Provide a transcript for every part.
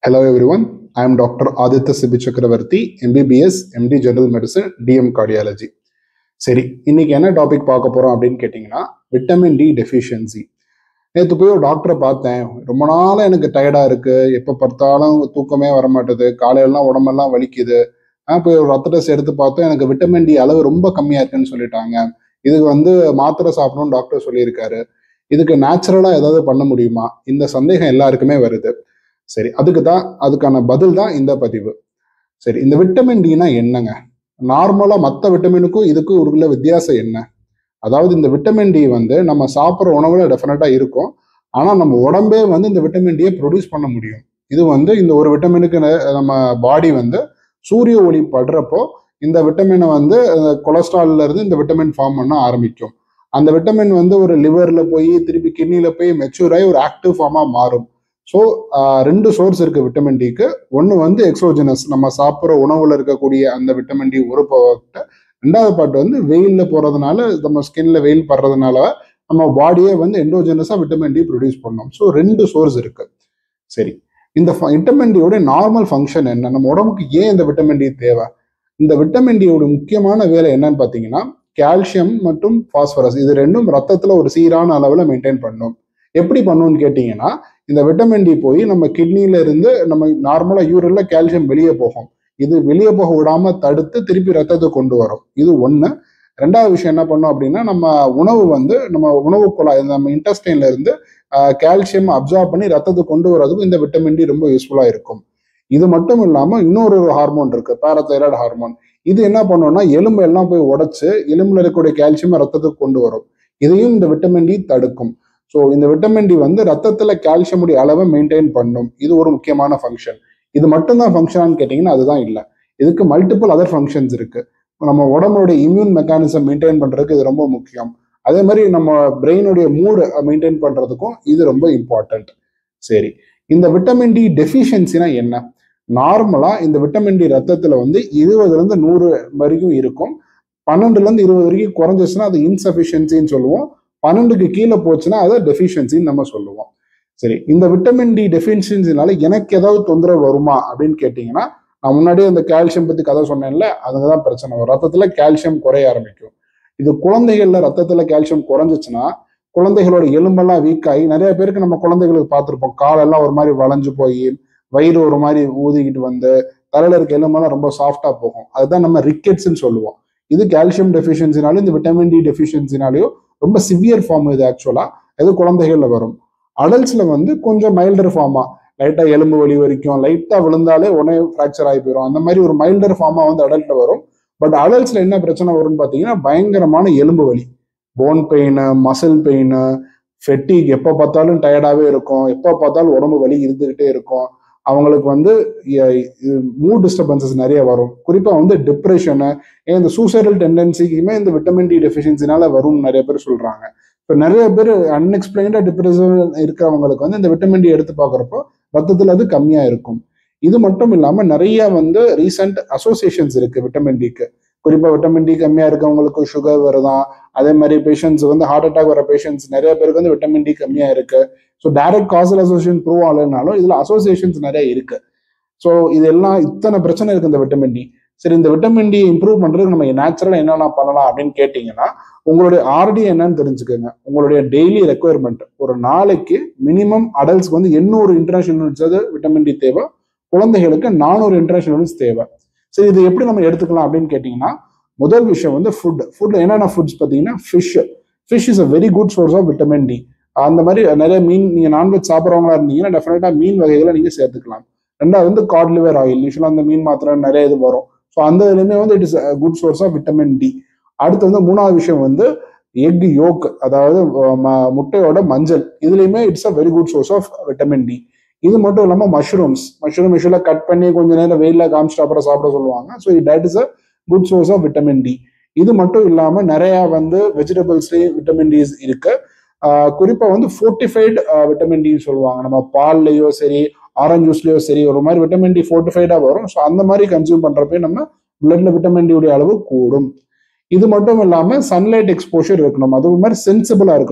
Hello everyone, I am Dr. Aditya Sibi Chakravarti, MBBS, MD General Medicine, DM Cardiology. சரி இன்னைக்கு என்ன topic பார்க்க போறோம் அப்படின்னு கேட்டிங்கன்னா விட்டமின் டி டெஃபிஷியன்சி நேற்று போய் ஒரு டாக்டரை பார்த்தேன் ரொம்ப நாளாக எனக்கு டயர்டாக இருக்கு எப்போ பார்த்தாலும் தூக்கமே வர மாட்டேது காலையிலலாம் உடம்பெல்லாம் வலிக்குது ஆ, போய் ஒரு ரத்த டெஸ்ட் எடுத்து பார்த்தோம் எனக்கு விட்டமின் டி அளவு ரொம்ப கம்மியாக இருக்குன்னு சொல்லிட்டாங்க இதுக்கு வந்து மாத்திரை சாப்பிடணும்னு டாக்டர் சொல்லியிருக்காரு இதுக்கு நேச்சுரலாக ஏதாவது பண்ண முடியுமா இந்த சந்தேகம் எல்லாருக்குமே வருது சரி அதுக்கு தான் அதுக்கான பதில் தான் இந்த பதிவு சரி இந்த விட்டமின் டினா என்னங்க நார்மலா மற்ற விட்டமினுக்கும் இதுக்கும் உள்ள வித்தியாசம் என்ன அதாவது இந்த விட்டமின் டி வந்து நம்ம சாப்பிட்ற உணவுல டெஃபினட்டா இருக்கும் ஆனா நம்ம உடம்பே வந்து இந்த விட்டமின் டியை ப்ரொடியூஸ் பண்ண முடியும் இது வந்து இந்த ஒரு விட்டமினுக்கு ந- நம்ம பாடி வந்து சூரிய ஒளி படுறப்போ இந்த விட்டமினை வந்து கொலஸ்ட்ரால்ல இருந்து இந்த விட்டமின் ஃபார்ம் பண்ண ஆரம்பிக்கும் அந்த விட்டமின் வந்து ஒரு லிவர்ல போய் திருப்பி கிட்னில போய் மெச்சூர் ஆகி ஒரு ஆக்டிவ் ஃபார்மா மாறும் ஸோ ரெண்டு சோர்ஸ் இருக்கு விட்டமின் டிக்கு ஒன்று வந்து எக்ஸோஜனஸ் நம்ம சாப்பிட்ற உணவுல இருக்கக்கூடிய அந்த விட்டமின் டி ஒரு பார்ட்டு ரெண்டாவது பார்ட் வந்து வெயிலில் போறதுனால நம்ம ஸ்கின்ல வெயில் படுறதுனால நம்ம பாடியே வந்து எண்டோஜனஸாக விட்டமின் டி ப்ரொடியூஸ் பண்ணோம் ஸோ ரெண்டு சோர்ஸ் இருக்கு சரி இந்த விட்டமின் டியோட நார்மல் ஃபங்க்ஷன் என்ன நம்ம உடம்புக்கு ஏன் இந்த விட்டமின் டி தேவை இந்த விட்டமின் டியோட முக்கியமான வேலை என்னன்னு பார்த்தீங்கன்னா கால்சியம் மற்றும் பாஸ்பரஸ் இது ரெண்டும் ரத்தத்துல ஒரு சீரான அளவில் மெயின்டைன் பண்ணும் எப்படி பண்ணும்னு கேட்டிங்கன்னா இந்த விட்டமின் டி போய் நம்ம கிட்னில இருந்து நம்ம நார்மலா யூரின்ல கால்சியம் வெளியே போகும் இது வெளியே போக விடாம தடுத்து திருப்பி ரத்தத்தை கொண்டு வரும் இது ஒண்ணு ரெண்டாவது விஷயம் என்ன பண்ணும் அப்படின்னா நம்ம உணவு வந்து நம்ம உணவு குழாய் நம்ம இன்டெஸ்டைன்ல இருந்து கால்சியம் அப்சார்ப் பண்ணி ரத்தத்தை கொண்டு வரதுக்கும் இந்த விட்டமின் டி ரொம்ப யூஸ்ஃபுல்லா இருக்கும் இது மட்டும் இல்லாம இன்னொரு ஒரு ஹார்மோன் இருக்கு பாராதைராய்டு ஹார்மோன் இது என்ன பண்ணும்னா எலும்பு எல்லாம் போய் உடைச்சு எலும்புல இருக்கக்கூடிய கால்சியம் ரத்தத்துக்கு கொண்டு வரும் இதையும் இந்த விட்டமின் டி தடுக்கும் ஸோ இந்த விட்டமின் டி வந்து ரத்தத்துல கால்சியமுடைய அளவை மெயின்டைன் பண்ணும் இது ஒரு முக்கியமான ஃபங்க்ஷன் இது மட்டும்தான் ஃபங்க்ஷனான்னு கேட்டிங்கன்னா அதுதான் இல்லை இதுக்கு மல்டிபிள் அதர் ஃபங்க்ஷன்ஸ் இருக்கு நம்ம உடம்புடைய இம்யூன் மெக்கானிசம் மெயின்டைன் பண்றதுக்கு இது ரொம்ப முக்கியம் அதே மாதிரி நம்ம பிரெயினுடைய மூடு மெயின்டைன் பண்றதுக்கும் இது ரொம்ப இம்பார்ட்டன்ட் சரி இந்த விட்டமின் டி டெஃபிஷியன்சினா என்ன நார்மலா இந்த விட்டமின் டி ரத்தத்துல வந்து இருபதுல இருந்து நூறு வரைக்கும் இருக்கும் பன்னெண்டுல இருந்து இருபது வரைக்கும் குறைஞ்சிச்சுன்னா அது இன்சஃபிஷியன்சின்னு சொல்லுவோம் பன்னெண்டுக்கு கீழே போச்சுன்னா அதை டெஃபிஷியன்சின்னு நம்ம சொல்லுவோம் சரி இந்த விட்டமின் டி டெஃபிஷியன்சினால எனக்கு ஏதாவது தொந்தரவு வருமா அப்படின்னு கேட்டிங்கன்னா நான் முன்னாடியே அந்த கால்சியம் பத்தி கதை சொன்னேன்ல அதுங்க தான் பிரச்சனை வரும் ரத்தத்துல கால்சியம் குறைய ஆரம்பிக்கும் இது குழந்தைகள்ல ரத்தத்துல கால்சியம் குறைஞ்சிச்சுன்னா குழந்தைகளோட எலும்பெல்லாம் வீக் ஆகி நிறைய பேருக்கு நம்ம குழந்தைகளுக்கு பார்த்துருப்போம் காலெல்லாம் ஒரு மாதிரி வளைஞ்சு போய் வயிறு ஒரு மாதிரி ஊதிக்கிட்டு வந்து தலையில இருக்க எலும்பெல்லாம் ரொம்ப சாஃப்டா போகும் அதுதான் நம்ம ரிக்கெட்ஸ்ன்னு சொல்லுவோம் இது கால்சியம் டெஃபிஷியன்சினாலும் இந்த விட்டமின் டி டெஃபிஷியன்சினாலையும் ரொம்ப சிவியர் ஃபார்ம் இது ஆக்சுவலா இது குழந்தைகள்ல வரும் அடல்ட்ஸ்ல வந்து கொஞ்சம் மைல்டர் ஃபார்மா லைட்டா எலும்பு வலி வரைக்கும் லைட்டா விழுந்தாலே உடனே ஃப்ராக்சர் ஆகி போயிடும் அந்த மாதிரி ஒரு மைல்டர் ஃபார்மா வந்து அடல்ட்ல வரும் பட் அடல்ட்ஸ்ல என்ன பிரச்சனை வரும்னு பாத்தீங்கன்னா பயங்கரமான எலும்பு வலி bone pain muscle pain fatigue எப்போ பார்த்தாலும் டயர்டாவே இருக்கும் எப்போ பார்த்தாலும் உடம்பு வலி இருந்துகிட்டே இருக்கும் அவங்களுக்கு வந்து மூட் டிஸ்டர்பன்சஸ் நிறைய வரும் குறிப்பா வந்து டிப்ரெஷனு இந்த சூசைடல் டெண்டன்சிக்குமே இந்த விட்டமின் டி டெஃபிஷியன்சினால வரும்னு நிறைய பேர் சொல்றாங்க இப்போ நிறைய பேர் அன்எக்ஸ்பிளைன்டா டிப்ரெஷன் இருக்கிறவங்களுக்கு வந்து இந்த விட்டமின் டி எடுத்து பார்க்குறப்போ ரத்தத்தில் அது கம்மியா இருக்கும் இது மட்டும் இல்லாம நிறைய வந்து ரீசெண்ட் அசோசியேஷன்ஸ் இருக்கு விட்டமின் டிக்கு குறிப்பா விட்டமின் டி கம்மியா இருக்கவங்களுக்கு சுகர் வருதான் அதே மாதிரி பேஷண்ட்ஸ் வந்து ஹார்ட் அட்டாக் வர பேஷண்ட்ஸ் நிறைய பேருக்கு வந்து விட்டமின் டி கம்மியா இருக்கு so direct causal association prove ஆகலைனாலும் இதுல அசோசியேஷன்ஸ் நிறைய இருக்கு ஸோ இதெல்லாம் இத்தனை பிரச்சனை இருக்கு இந்த விட்டமின் டி சரி இந்த விட்டமின் டி இம்ப்ரூவ் பண்றதுக்கு நம்ம நேச்சுரலா என்னென்ன பண்ணலாம் அப்படின்னு கேட்டிங்கன்னா உங்களுடைய ஆர்டி என்னன்னு தெரிஞ்சுக்கோங்க உங்களுடைய டெய்லி ரெக்குயர்மெண்ட் ஒரு நாளைக்கு மினிமம் அடல்ட்ஸ்க்கு வந்து எண்ணூறு இன்டர்நேஷனல் யூனிட்ஸ் விட்டமின் டி தேவை குழந்தைகளுக்கு நானூறு இன்டர்நேஷனல் யூனிட்ஸ் தேவை சரி இது எப்படி நம்ம எடுத்துக்கலாம் அப்படின்னு கேட்டிங்கன்னா முதல் விஷயம் வந்து ஃபுட் ஃபுட்ல என்னென்ன ஃபுட்ஸ் பார்த்தீங்கன்னா fish fish is a very good source of vitamin D அந்த மாதிரி நிறைய மீன் நீங்க நான்வெஜ் சாப்பிட்றவங்களா இருந்தீங்கன்னா டெஃபினட்டா மீன் வகைகளை நீங்க சேர்த்துக்கலாம் ரெண்டாவது வந்து காட் லிவர் ஆயில் யூஸ்வலாக அந்த மீன் மாத்திரை நிறைய இது வரும் ஸோ அந்த இதுலையுமே வந்து it is good source of vitamin D அடுத்து வந்து மூணாவது விஷயம் வந்து எக் யோக் அதாவது அஹ், ம- முட்டையோட மஞ்சள் இதுலயுமே it's a very good source of vitamin D இது மட்டும் இல்லாமல் மஷ்ரூம்ஸ் மஷ்ரூம் யூஸ்வலாக கட் பண்ணி கொஞ்ச நேரம் வெயிலில் காமிச்சிட்டு அப்புறம் சாப்பிட சொல்லுவாங்க so that is a good source of vitamin D இது மட்டும் இல்லாமல் நிறைய வந்து வெஜிடபிள்ஸ்லேயும் விட்டமின் டிஸ் இருக்கு ஆஹ் குறிப்பா வந்து ஃபோர்ட்டிஃபைடு விட்டமின் டி சொல்லுவாங்க நம்ம பால்லயோ சரி ஆரஞ்சு ஜூஸ்லயோ சரி ஒரு மாதிரி விட்டமின் டி ஃபோர்ட்டிஃபைடா வரும் ஸோ அந்த மாதிரி கன்சியூம் பண்றப்ப நம்ம பிளட்ல விட்டமின் டி உடைய அளவு கூடும் இது மட்டும் இல்லாம சன்லைட் எக்ஸ்போஷர் இருக்கணும் அது ஒரு மாதிரி சென்சிபிளா இருக்கணும்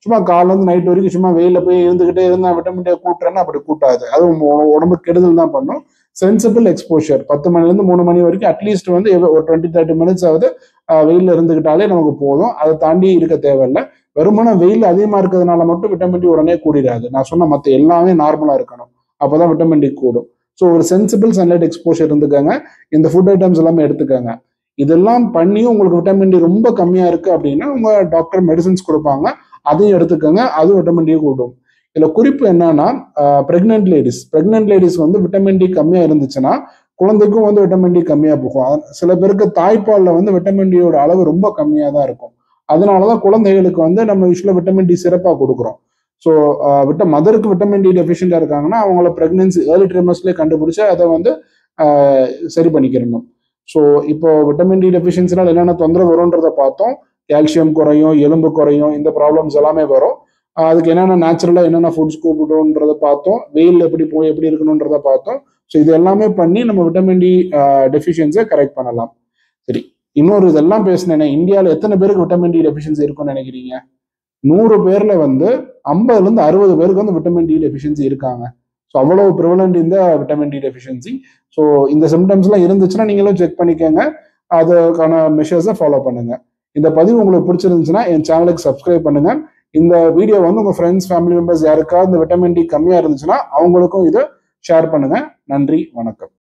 சும்மா காலைல இருந்து நைட் வரைக்கும் சும்மா வெயில போய் இருந்துகிட்டே இருந்தா விட்டமின் டே கூட்டுறேன்னா அப்படி கூட்டாது அது உங்க உடம்பு கெடுதல் தான் பண்ணும் சென்சிபிள் எக்ஸ்போஷர் பத்து மணில இருந்து மூணு மணி வரைக்கும் அட்லீஸ்ட் வந்து எவ்வ- ஒரு டுவெண்ட்டி தேர்ட்டி மினிட்ஸ் ஆகுது ஆஹ் வெயில்ல இருந்துகிட்டாலே நமக்கு போதும் அதை தாண்டி இருக்க தேவையில்லை வெறுமனே வெயில் அதிகமா இருக்கிறதுனால மட்டும் விட்டமின் டி உடனே கூடிடாது நான் சொன்ன மற்ற எல்லாமே நார்மலா இருக்கணும் அப்பதான் விட்டமின் டி கூடும் ஸோ ஒரு சென்சிபிள் சன்லைட் எக்ஸ்போஷர் இருந்துக்கங்க இந்த ஃபுட் ஐட்டம்ஸ் எல்லாமே எடுத்துக்கங்க இதெல்லாம் பண்ணி உங்களுக்கு விட்டமின் டி ரொம்ப கம்மியா இருக்கு அப்படின்னா உங்க டாக்டர் மெடிசின்ஸ் கொடுப்பாங்க அதையும் எடுத்துக்கங்க அதுவும் விட்டமின் டி கூடும் இதுல குறிப்பு என்னன்னா பிரெக்னென்ட் லேடிஸ் பிரெக்னென்ட் லேடிஸ் வந்து விட்டமின் டி கம்மியா இருந்துச்சுன்னா குழந்தைக்கும் வந்து விட்டமின் டி கம்மியா போகும் அத- சில பேருக்கு தாய்ப்பால்ல வந்து விட்டமின் டியோட அளவு ரொம்ப கம்மியா தான் இருக்கும் அதனாலதான் குழந்தைகளுக்கு வந்து நம்ம யூஸ்வலா விட்டமின் டி சிறப்பா கொடுக்குறோம் ஸோ விட்ட மதருக்கு விட்டமின் டி டெஃபிஷியண்டா இருக்காங்கன்னா அவங்கள பிரெக்னன்சி ஏர்லி ட்ரிமஸ்லேயே கண்டுபிடிச்சு அதை வந்து ஆஹ், சரி பண்ணிக்கிறணும் ஸோ இப்போ விட்டமின் டி டெஃபிஷியன்சினால் என்னென்ன தொந்தரவு வரும்ன்றத பார்த்தோம் கால்சியம் குறையும் எலும்பு குறையும் இந்த ப்ராப்ளம்ஸ் எல்லாமே வரும் ஆஹ் அதுக்கு என்னென்ன நேச்சுரலாக என்னென்ன ஃபுட்ஸ் கூப்பிடுன்றத பார்த்தோம் வெயில் எப்படி போய் எப்படி இருக்கணுன்றத பார்த்தோம் ஸோ இது எல்லாமே பண்ணி நம்ம விட்டமின் டி டெஃபிஷியன்ஸை கரெக்ட் பண்ணலாம் சரி இன்னொரு இதெல்லாம் பேசினேனே இந்தியாவில் எத்தனை பேருக்கு விட்டமின் டி டெஃபிஷியன்சி இருக்கும்னு நினைக்கிறீங்க நூறு பேர்ல வந்து ஐம்பதுல இருந்து அறுபது பேருக்கு வந்து விட்டமின் டி டெஃபிஷியன்சி இருக்காங்க ஸோ அவ்வளவு ப்ரிவலண்ட் இந்த விட்டமின் டி டெஃபிஷியன்சி ஸோ இந்த சிம்டம்ஸ்லாம் இருந்துச்சுன்னா நீங்களும் செக் பண்ணிக்கோங்க அதுக்கான மெஷர்ஸை ஃபாலோ பண்ணுங்க இந்த பதிவு உங்களுக்கு பிடிச்சிருந்துச்சுன்னா என் சேனலுக்கு சப்ஸ்கிரைப் பண்ணுங்க இந்த வீடியோ வந்து உங்க ஃப்ரெண்ட்ஸ் ஃபேமிலி மெம்பர்ஸ் யாருக்காவது இந்த விட்டமின் டி கம்மியா இருந்துச்சுன்னா அவங்களுக்கும் இதை ஷேர் பண்ணுங்க நன்றி வணக்கம்